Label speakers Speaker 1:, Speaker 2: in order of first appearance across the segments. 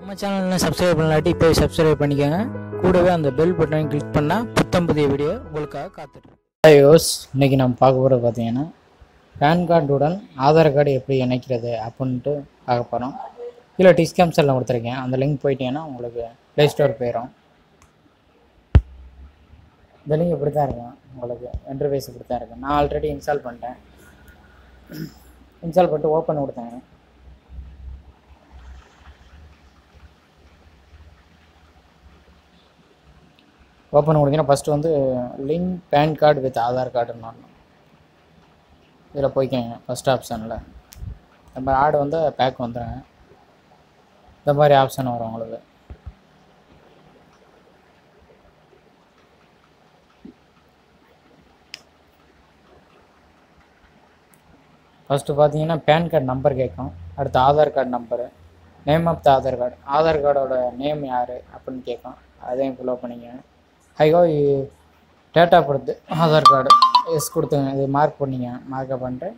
Speaker 1: நம்ம சேனலில் சப்ஸ்கிரைப் பண்ணலாட்டி இப்போ சப்ஸ்கிரைப் பண்ணிக்கோங்க கூடவே அந்த பெல் பட்டனை கிளிக் பண்ணால் புத்தம் புதிய வீடியோ உங்களுக்காக காத்துட்டு யோஸ் இன்னைக்கு நம்ம பார்க்க போகிறது பார்த்தீங்கன்னா பேன் கார்டுடன் ஆதார் கார்டு எப்படி இணைக்கிறது அப்படின்ட்டு பார்க்க போகிறோம் கீழே டிஸ்கிரிப்ஷனில் கொடுத்துருக்கேன் அந்த லிங்க் போயிட்டீங்கன்னா உங்களுக்கு ப்ளே ஸ்டோர் போயிடும் இந்த லிங்க் இப்படி தான் இருக்கும் உங்களுக்கு இன்டர்ஃபேஸ் இப்படி தான் இருக்கும் நான் ஆல்ரெடி இன்ஸ்டால் பண்ணிட்டேன் இன்ஸ்டால் பண்ணிட்டு ஓப்பன் கொடுத்தேன் ஓப்பன் கொடுத்தீங்கன்னா ஃபஸ்ட்டு வந்து link PAN card with Aadhaar கார்டுன்னு வரணும் இதில் போய்க்கங்க ஃபஸ்ட் ஆப்ஷனில் இந்த மாதிரி ஆடு வந்து பேக் வந்துடுங்க இந்த மாதிரி ஆப்ஷன் வரும் உங்களுக்கு ஃபஸ்ட்டு பார்த்தீங்கன்னா பேன் கார்டு நம்பர் கேட்கும் அடுத்து Aadhaar card number name of the Aadhaar card Aadhaar கார்டோட நேம் யார் அப்படின்னு கேட்கும் அதையும் ஃபில்லோ பண்ணிக்கங்க ஹைகோ date of birth Aadhaar card எஸ் கொடுத்துங்க இது மார்க் பண்ணிங்க மார்க்கப் பண்ணிட்டு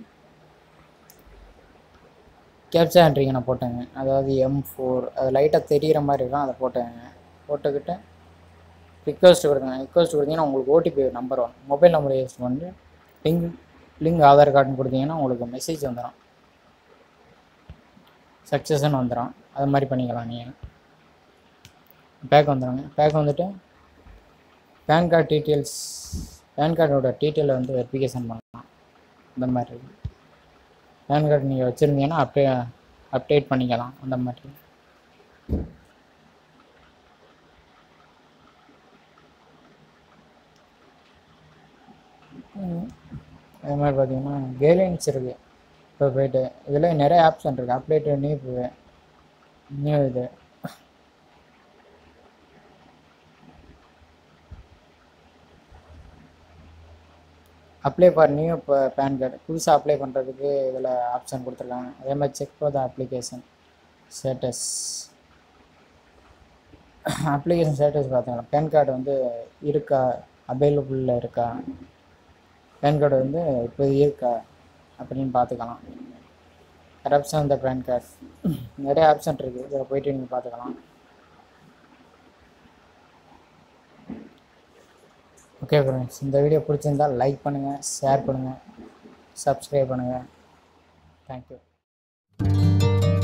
Speaker 1: கேப்சா என்ட்ரிங்க நான் போட்டேங்க அதாவது எம் ஃபோர் அது லைட்டாக தெரிகிற மாதிரி இருக்கும் அதை போட்டேங்க போட்டுக்கிட்டு ரிக்வஸ்ட் கொடுங்க ரிக்வஸ்ட் கொடுத்தீங்கன்னா உங்களுக்கு ஓடிபி நம்பர் வரும் மொபைல் நம்பர் யூஸ் பண்ணி லிங்க் லிங்க் ஆதார் கார்டுன்னு கொடுத்தீங்கன்னா உங்களுக்கு மெசேஜ் வந்துடும் சக்ஸஸ்ன்னு வந்துடும் அது மாதிரி பண்ணிக்கலாம் நீங்கள் பேக் வந்துடுங்க பேக் வந்துட்டு பேன் கார்டு டீட்டெயில்ஸ் பேன் கார்டோட டீட்டெயிலை வந்து வெரிஃபிகேஷன் பண்ணலாம் இந்த மாதிரி இருக்கு பேன் கார்டு நீங்கள் வச்சுருந்தீங்கன்னா அப்டே அப்டேட் பண்ணிக்கலாம் அந்த மாதிரி ம். அது மாதிரி பார்த்தீங்கன்னா கேலைன்ஸ் இருக்குது இப்போ போயிட்டு இதில் நிறைய ஆப்ஷன் இருக்குது அப்டேட் நியூ நியூ இது அப்ளை ஃபார் நியூ இப்போ பேன் கார்டு புதுசாக அப்ளை பண்ணுறதுக்கு இதில் ஆப்ஷன் கொடுத்துருக்காங்க அதே மாதிரி check for the application status application status பார்த்தீங்கன்னா பேன் கார்டு வந்து இருக்கா அவைலபிளில் இருக்கா பேன் கார்டு வந்து இப்போ இருக்கா அப்படின்னு பார்த்துக்கலாம் கரப்ஷன் இந்த பேன் கார்டு நிறைய ஆப்ஷன் இருக்குது இதில் போயிட்டு நீங்கள் பார்த்துக்கலாம் ஓகே ஃப்ரெண்ட்ஸ் இந்த வீடியோ பிடிச்சிருந்தா லைக் பண்ணுங்கள் ஷேர் பண்ணுங்கள் சப்ஸ்கிரைப் பண்ணுங்கள் தேங்க்யூ